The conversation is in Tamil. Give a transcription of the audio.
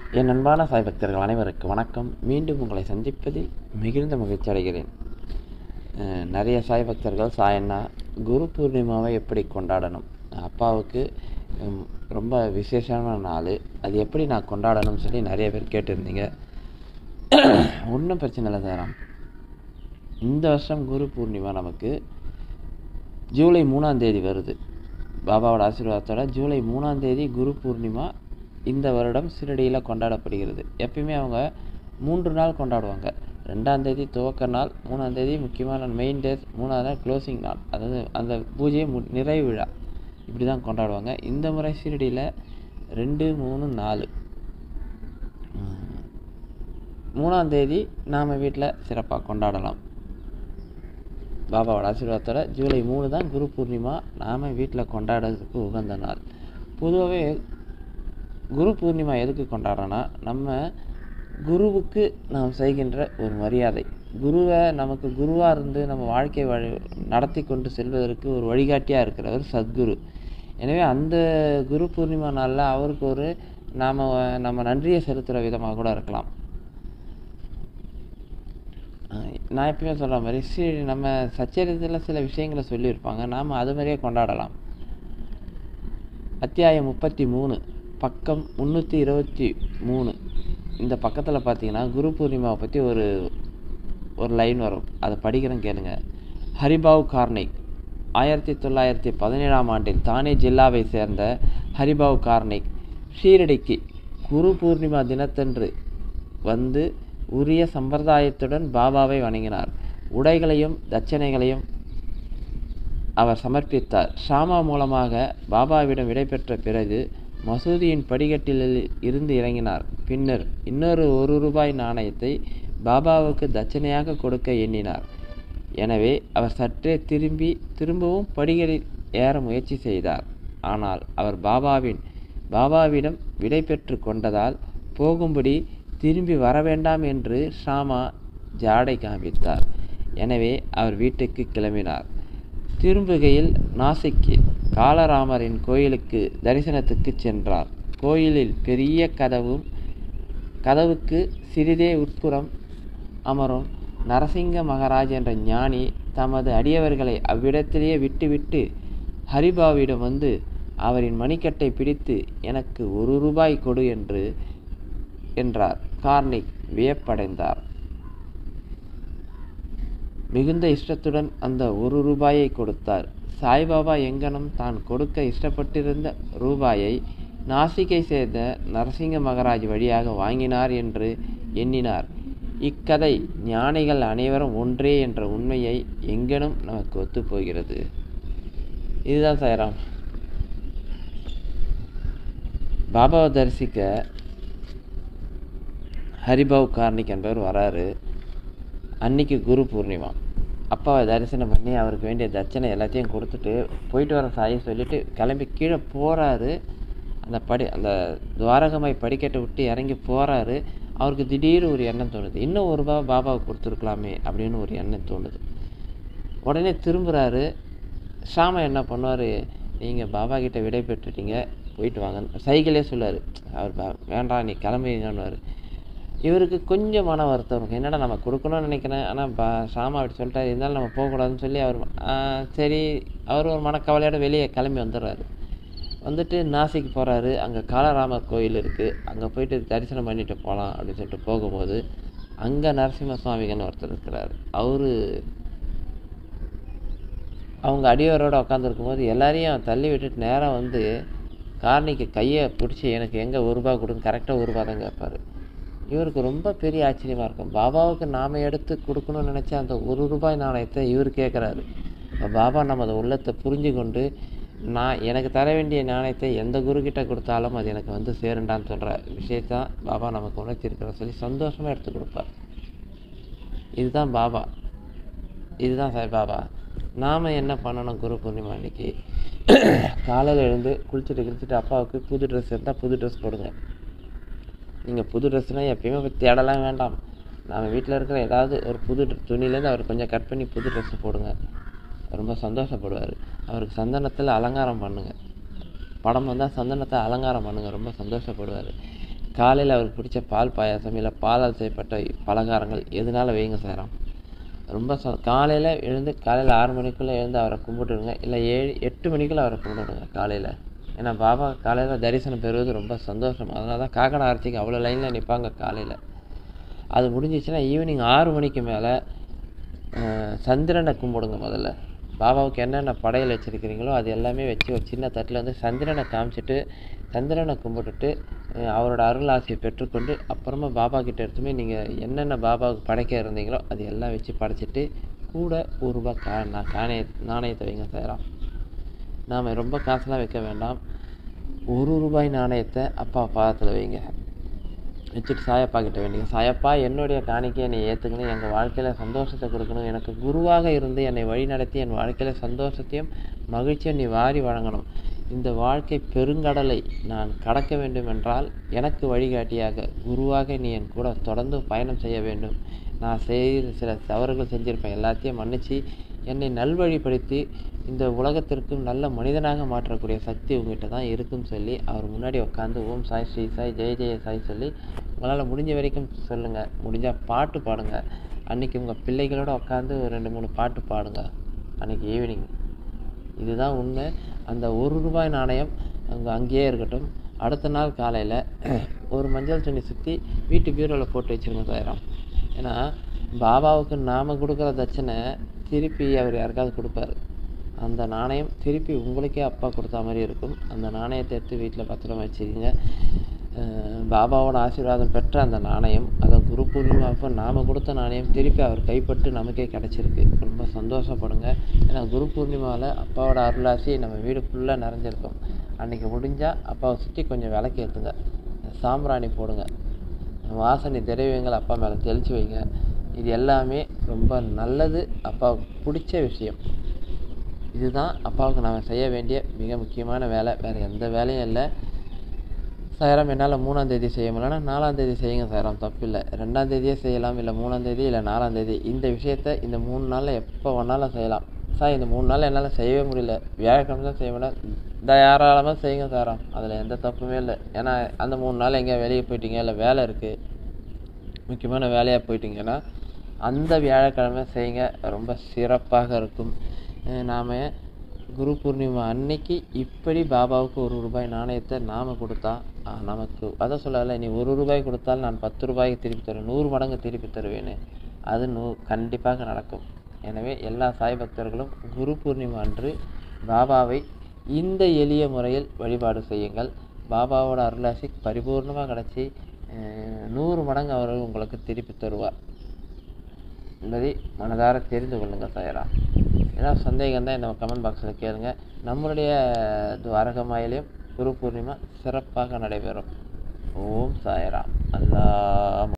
என் அன்பான சாய் பக்தர்கள் அனைவருக்கும் வணக்கம் மீண்டும் உங்களை சந்திப்பதில் மிகுந்த மகிழ்ச்சி அடைகிறேன் அஹ் நிறைய சாய் பக்தர்கள் சாயண்ணா குரு பூர்ணிமாவை எப்படி கொண்டாடணும் அப்பாவுக்கு ஹம், ரொம்ப விசேஷமான நாள் அது எப்படி நான் கொண்டாடணும்னு சொல்லி நிறைய பேர் கேட்டிருந்தீங்க ஒன்றும் பிரச்சனை இல்லை சாராம் இந்த வருஷம் குரு பூர்ணிமா நமக்கு ஜூலை மூணாம் தேதி வருது பாபாவோட ஆசீர்வாதத்தோட ஜூலை மூணாம் தேதி குரு பூர்ணிமா இந்த வருடம் சிறடியில் கொண்டாடப்படுகிறது எப்பயுமே அவங்க மூன்று நாள் கொண்டாடுவாங்க ரெண்டாம் தேதி துவக்க நாள் மூணாம் தேதி முக்கியமான மெயின் டேஸ் மூணாவது நாள் க்ளோசிங் நாள் அதாவது அந்த பூஜையை மு நிறைவு விழா இப்படி தான் கொண்டாடுவாங்க இந்த முறை சிறடியில் ரெண்டு மூணு நாலு உம், மூணாம் தேதி நாம் வீட்டில் சிறப்பாக கொண்டாடலாம் பாபாவோட ஆசீர்வாதத்தோட ஜூலை மூணு தான் குரு பூர்ணிமா நாம் வீட்டில் கொண்டாடுறதுக்கு உகந்த நாள் பொதுவாகவே குரு பூர்ணிமா எதுக்கு கொண்டாடுறோன்னா நம்ம குருவுக்கு நாம் செய்கின்ற ஒரு மரியாதை குருவை நமக்கு குருவாக இருந்து நம்ம வாழ்க்கை வழி நடத்தி கொண்டு செல்வதற்கு ஒரு வழிகாட்டியாக இருக்கிறவர் சத்குரு எனவே அந்த குரு பூர்ணிமா நாளில் அவருக்கு ஒரு நாம் நம்ம நன்றியை செலுத்துகிற விதமாக கூட இருக்கலாம் அஹ் நான் எப்பயுமே சொல்கிற மாதிரி சி நம்ம சச்சரித்தில் சில விஷயங்களை சொல்லியிருப்பாங்க நாம் அது மாதிரியே கொண்டாடலாம் அத்தியாயம் முப்பத்தி மூணு பக்கம் முந்நூற்றி இருபத்தி மூணு இந்த பக்கத்தில் பார்த்தீங்கன்னா குரு பூர்ணிமாவை பற்றி ஒரு ஒரு லைன் வரும் அதை படிக்கிறேன் கேளுங்க ஹரிபாவ் கார்னிக் ஆயிரத்தி தொள்ளாயிரத்தி பதினேழாம் ஆண்டில் தானே ஜில்லாவை சேர்ந்த ஹரிபாவ் கார்னிக் ஷீரடிக்கு குரு பூர்ணிமா தினத்தன்று வந்து உரிய சம்பிரதாயத்துடன் பாபாவை வணங்கினார் உடைகளையும் தட்சணைகளையும் அவர் சமர்ப்பித்தார் ஷாமா மூலமாக பாபாவிடம் விடைபெற்ற பிறகு மசூதியின் படிக்கட்டில் இருந்து இறங்கினார் பின்னர் இன்னொரு ஒரு ரூபாய் நாணயத்தை பாபாவுக்கு தட்சணையாக கொடுக்க எண்ணினார் எனவே அவர் சற்றே திரும்பி திரும்பவும் படிகளில் ஏற முயற்சி செய்தார் ஆனால் அவர் பாபாவின் பாபாவிடம் விடை பெற்று கொண்டதால் போகும்படி திரும்பி வர வேண்டாம் என்று ஷாமா ஜாடை காண்பித்தார் எனவே அவர் வீட்டுக்கு கிளம்பினார் திரும்புகையில் நாசிக்கு காலராமரின் கோயிலுக்கு தரிசனத்துக்கு சென்றார் கோயிலில் பெரிய கதவும் கதவுக்கு சிறிதே உட்புறம் அமரும் நரசிங்க மகாராஜ் என்ற ஞானி தமது அடியவர்களை அவ்விடத்திலேயே விட்டுவிட்டு ஹரிபாவிடம் வந்து அவரின் மணிக்கட்டை பிடித்து எனக்கு ஒரு ரூபாய் கொடு என்று என்றார் கார்னிக் வியப்படைந்தார் மிகுந்த இஷ்டத்துடன் அந்த ஒரு ரூபாயை கொடுத்தார் சாய்பாபா எங்கனம் தான் கொடுக்க இஷ்டப்பட்டிருந்த ரூபாயை நாசிக்கை சேர்ந்த நரசிங்க மகாராஜ் வழியாக வாங்கினார் என்று எண்ணினார் இக்கதை ஞானிகள் அனைவரும் ஒன்றே என்ற உண்மையை எங்கனும் நமக்கு ஒத்துப்போகிறது இதுதான் சாய்ராம் பாபாவை தரிசிக்க ஹரிபாவ் கார்னிக் என்பவர் வராரு அன்னைக்கு குரு பூர்ணிமா அப்பாவை தரிசனம் பண்ணி அவருக்கு வேண்டிய தட்சணை எல்லாத்தையும் கொடுத்துட்டு போயிட்டு வர சாயை சொல்லிட்டு கிளம்பி கீழே போகிறாரு அந்த படி அந்த துவாரகமாய் படிக்கட்டை விட்டு இறங்கி போகிறாரு அவருக்கு திடீர்னு ஒரு எண்ணம் தோணுது இன்னும் ஒரு ரூபா பாபாவுக்கு கொடுத்துருக்கலாமே அப்படின்னு ஒரு எண்ணம் தோணுது உடனே திரும்புகிறாரு ஷாமா என்ன பண்ணுவார் நீங்கள் பாபா கிட்ட விடை பெற்றுட்டீங்க போயிட்டு வாங்க சைக்கிளே சொல்லுவார் அவர் பா- வேண்டாம் நீ கிளம்பிங்கன்னுவார் இவருக்கு கொஞ்சம் மன வருத்தம் இருக்கும் என்னடா நம்ம கொடுக்கணும்னு நினைக்கிறேன் ஆனால் பா ஷாமா அப்படி சொல்லிட்டாரு இருந்தாலும் நம்ம போகக்கூடாதுன்னு சொல்லி அவர் ஆ, சரி அவர் ஒரு மனக்கவலையோட வெளியே கிளம்பி வந்துடுறாரு வந்துட்டு நாசிக்கு போகிறாரு அங்கே காலராமர் கோயில் இருக்குது அங்கே போயிட்டு தரிசனம் பண்ணிட்டு போகலாம் அப்படின்னு சொல்லிட்டு போகும்போது அங்கே நரசிம்ம சுவாமிகன்னு ஒருத்தர் இருக்கிறார் அவரு அவங்க அடியோரோட உட்காந்துருக்கும் போது எல்லாரையும் தள்ளி விட்டுட்டு நேராக வந்து கார்னிக்கு கையை பிடிச்சி எனக்கு எங்கே ஒரு ரூபா கொடுங்க கரெக்டாக ஒரு ரூபா தான் கேட்பாரு இவருக்கு ரொம்ப பெரிய ஆச்சரியமாக இருக்கும் பாபாவுக்கு நாம் எடுத்து கொடுக்கணும்னு நினச்ச அந்த ஒரு ரூபாய் நாணயத்தை இவர் கேட்குறாரு அப்ப பாபா நமது உள்ளத்தை புரிஞ்சு கொண்டு நான் எனக்கு தர வேண்டிய நாணயத்தை எந்த குருக்கிட்ட கொடுத்தாலும் அது எனக்கு வந்து சேருண்டான்னு சொல்கிற விஷயத்தான் பாபா நமக்கு உணர்த்திருக்கிற சொல்லி சந்தோஷமாக எடுத்து கொடுப்பார் இதுதான் பாபா இதுதான் சாய் பாபா நாம் என்ன பண்ணணும் குரு பூர்ணிமா அன்னைக்கு காலையில் எழுந்து குளிச்சுட்டு கிழிச்சிட்டு அப்பாவுக்கு புது ட்ரெஸ் இருந்தால் புது ட்ரெஸ் போடுங்க நீங்கள் புது ட்ரெஸ்னால் எப்பயுமே போய் தேடலாம் வேண்டாம் நம்ம வீட்டில் இருக்கிற ஏதாவது ஒரு புது dr- துணியிலேருந்து அவர் கொஞ்சம் கட் பண்ணி புது ட்ரெஸ்ஸு போடுங்க ரொம்ப சந்தோஷப்படுவார் அவருக்கு சந்தனத்தில் அலங்காரம் பண்ணுங்க படம் வந்தால் சந்தனத்தை அலங்காரம் பண்ணுங்க ரொம்ப சந்தோஷப்படுவார் காலையில் அவருக்கு பிடிச்ச பால் பாயாசம் இல்லை பாலால் செய்யப்பட்ட பலகாரங்கள் எதுனால வைங்க சாராம் ரொம்ப ச காலையில் எழுந்து காலையில் ஆறு மணிக்குள்ளே எழுந்து அவரை கும்பிட்டுடுங்க இல்லை ஏழு எட்டு மணிக்குள்ளே அவரை கும்பிட்டுடுங்க காலையில் ஏன்னா பாபா காலையில் தரிசனம் பெறுவது ரொம்ப சந்தோஷம் அதனால தான் காக்கடை ஆர்த்திக்கு அவ்வளோ லைனில் நிற்பாங்க காலையில் அது முடிஞ்சிச்சுன்னா ஈவினிங் ஆறு மணிக்கு மேலே சந்திரனை கும்பிடுங்க முதல்ல பாபாவுக்கு என்னென்ன படையல் வச்சுருக்கிறீங்களோ அது எல்லாமே வச்சு ஒரு சின்ன தட்டில் வந்து சந்திரனை காமிச்சிட்டு சந்திரனை கும்பிட்டுட்டு அஹ் அவரோட அருள் ஆசையை பெற்றுக்கொண்டு அப்புறமா பாபா கிட்ட எடுத்துமே நீங்கள் என்னென்ன பாபாவுக்கு படைக்க இருந்தீங்களோ அது எல்லாம் வச்சு படைச்சிட்டு கூட ஒரு ரூபாய் கா நான் காணய நாணயத்தை வைங்க சேரம் நாம் ரொம்ப காசுலாம் வைக்க வேண்டாம் ஒரு ரூபாய் நாணயத்தை அப்பா பாதத்தில் வைங்க வச்சுட்டு சாயப்பா கிட்ட வேண்டிங்க சாயப்பா என்னுடைய காணிக்கையை என்னை ஏற்றுக்கணும் எங்கள் வாழ்க்கையில் சந்தோஷத்தை கொடுக்கணும் எனக்கு குருவாக இருந்து என்னை வழிநடத்தி என் வாழ்க்கையில் சந்தோஷத்தையும் மகிழ்ச்சியும் நீ வாரி வழங்கணும் இந்த வாழ்க்கை பெருங்கடலை நான் கடக்க வேண்டும் என்றால் எனக்கு வழிகாட்டியாக குருவாக நீ என் கூட தொடர்ந்து பயணம் செய்ய வேண்டும் நான் செய்த சில தவறுகள் செஞ்சிருப்பேன் எல்லாத்தையும் மன்னிச்சு என்னை நல்வழிப்படுத்தி இந்த உலகத்திற்கும் நல்ல மனிதனாக மாற்றக்கூடிய சக்தி உங்ககிட்ட தான் இருக்குன்னு சொல்லி அவர் முன்னாடி உட்காந்து ஓம் சாய் ஸ்ரீ சாய் ஜெய ஜெய சாய் சொல்லி உங்களால் முடிஞ்ச வரைக்கும் சொல்லுங்கள் முடிஞ்சால் பாட்டு பாடுங்க அன்றைக்கி உங்கள் பிள்ளைகளோட உட்காந்து ஒரு ரெண்டு மூணு பாட்டு பாடுங்க அன்றைக்கி ஈவினிங் இதுதான் உண்மை அந்த ஒரு ரூபாய் நாணயம் அங்கே அங்கேயே இருக்கட்டும் அடுத்த நாள் காலையில் ஒரு மஞ்சள் துணி சுற்றி வீட்டு பீரோவில் போட்டு வச்சுருங்க சாயிரம் ஏன்னா பாபாவுக்கு நாம் கொடுக்குற தட்சணை திருப்பி அவர் யாருக்காவது கொடுப்பாரு அந்த நாணயம் திருப்பி உங்களுக்கே அப்பா கொடுத்த மாதிரி இருக்கும் அந்த நாணயத்தை எடுத்து வீட்டில் பத்திரமா வச்சுக்கோங்க அஹ் பாபாவோட ஆசீர்வாதம் பெற்ற அந்த நாணயம் அதை குரு பூர்ணிமா அப்போ நாம் கொடுத்த நாணயம் திருப்பி அவர் கைப்பட்டு நமக்கே கிடச்சிருக்கு ரொம்ப சந்தோஷப்படுங்க ஏன்னா குரு பூர்ணிமாவில் அப்பாவோட அருளாசி நம்ம வீடு ஃபுல்லாக நிறைஞ்சிருக்கும் அன்றைக்கி முடிஞ்சால் அப்பாவை சுற்றி கொஞ்சம் விளக்கு ஏற்றுங்க சாம்பிராணி போடுங்க வாசனை திரவியங்கள் அப்பா மேலே தெளித்து வைங்க இது எல்லாமே ரொம்ப நல்லது அப்பாவுக்கு பிடிச்ச விஷயம் இதுதான் அப்பாவுக்கு நாம் செய்ய வேண்டிய மிக முக்கியமான வேலை வேறு எந்த வேலையும் இல்லை சாயராம் என்னால் மூணாம் தேதி செய்ய முடியலன்னா நாலாம் தேதி செய்யுங்க சாயராம் தப்பில்லை ரெண்டாம் தேதியே செய்யலாம் இல்லை மூணாம் தேதி இல்லை நாலாம் தேதி இந்த விஷயத்த இந்த மூணு நாளில் எப்போ வேணாலும் செய்யலாம் சார் இந்த மூணு நாள் என்னால் செய்யவே முடியல வியாழக்கிழமை தான் செய்ய முடியல தாராளமாக செய்யுங்க சாராம் அதில் எந்த தப்புமே இல்லை ஏன்னா அந்த மூணு நாள் எங்கேயா வெளியே போயிட்டீங்க இல்லை வேலை இருக்குது முக்கியமான வேலையாக போயிட்டீங்கன்னா அந்த வியாழக்கிழமை செய்யுங்க ரொம்ப சிறப்பாக இருக்கும் நாம் குரு பூர்ணிமா அன்னைக்கு இப்படி பாபாவுக்கு ஒரு ரூபாய் நாணயத்தை நாம் கொடுத்தா ஆஹ், நமக்கு அதை சொல்லலை நீ ஒரு ரூபாய் கொடுத்தால் நான் பத்து ரூபாய்க்கு திருப்பி தருவேன் நூறு மடங்கு திருப்பி தருவேன்னு அது நூ கண்டிப்பாக நடக்கும் எனவே எல்லா சாய் பக்தர்களும் குரு பூர்ணிமா அன்று பாபாவை இந்த எளிய முறையில் வழிபாடு செய்யுங்கள் பாபாவோட அருளாசி பரிபூர்ணமாக கிடச்சி நூறு மடங்கு அவர் உங்களுக்கு திருப்பி தருவார் என்பதை மனதார தெரிந்து கொள்ளுங்கள் சாயரா ஏதாவது சந்தேகம் தான் நம்ம கமெண்ட் பாக்ஸில் கேளுங்க நம்மளுடைய துவாரகமாயிலையும் குரு பூர்ணிமா சிறப்பாக நடைபெறும் ஓம் சாயராம் அல்லா